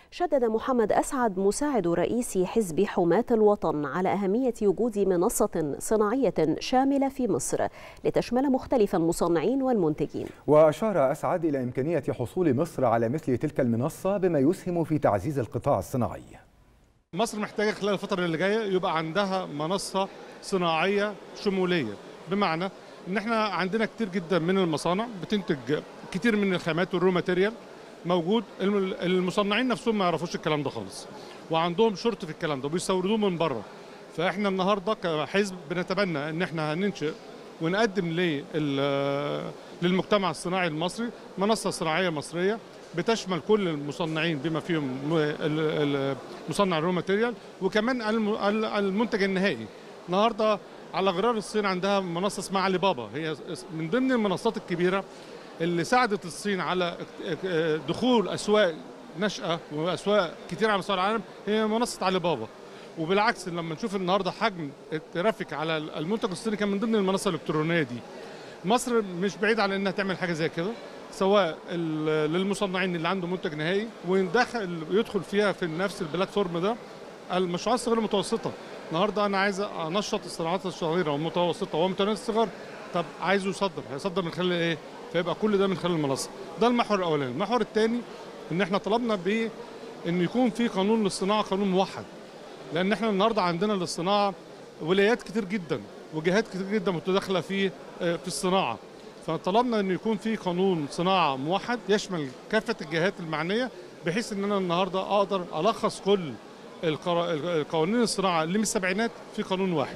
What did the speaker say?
شدد محمد أسعد مساعد رئيس حزب حماة الوطن على أهمية وجود منصة صناعية شاملة في مصر لتشمل مختلف المصنعين والمنتجين وأشار أسعد إلى إمكانية حصول مصر على مثل تلك المنصة بما يسهم في تعزيز القطاع الصناعي مصر محتاجة خلال الفترة اللي جاية يبقى عندها منصة صناعية شمولية بمعنى ان احنا عندنا كتير جدا من المصانع بتنتج كتير من الخامات والرو ماتيريال موجود المصنعين نفسهم ما يعرفوش الكلام ده خالص وعندهم شرط في الكلام ده بيستوردوه من بره فاحنا النهارده كحزب بنتبنى ان احنا هننشئ ونقدم للمجتمع الصناعي المصري منصه صناعيه مصريه بتشمل كل المصنعين بما فيهم مصنع الرو ماتيريال وكمان المنتج النهائي النهارده على غرار الصين عندها منصه اسمها علي بابا هي من ضمن المنصات الكبيره اللي ساعدت الصين على دخول اسواق نشأة واسواق كتير على مستوى العالم هي منصه علي بابا وبالعكس لما نشوف النهارده حجم الترافيك على المنتج الصيني كان من ضمن المنصه الالكترونيه دي مصر مش بعيد على انها تعمل حاجه زي كده سواء للمصنعين اللي عنده منتج نهائي ويدخل يدخل فيها في نفس البلاتفورم ده المشروعات الصغيره المتوسطه النهارده انا عايز انشط الصناعات الصغيره والمتوسطه ومتناهيه الصغر طب عايزه يصدر هيصدر من خلال ايه فيبقى كل ده من خلال المنصه ده المحور الاولاني المحور الثاني ان احنا طلبنا ب ان يكون في قانون للصناعه قانون موحد لان احنا النهارده عندنا للصناعه ولايات كتير جدا وجهات كتير جدا متداخله في في الصناعه فطلبنا ان يكون في قانون صناعه موحد يشمل كافه الجهات المعنيه بحيث ان انا النهارده اقدر الخص كل القوانين الصناعه اللي من السبعينات في قانون واحد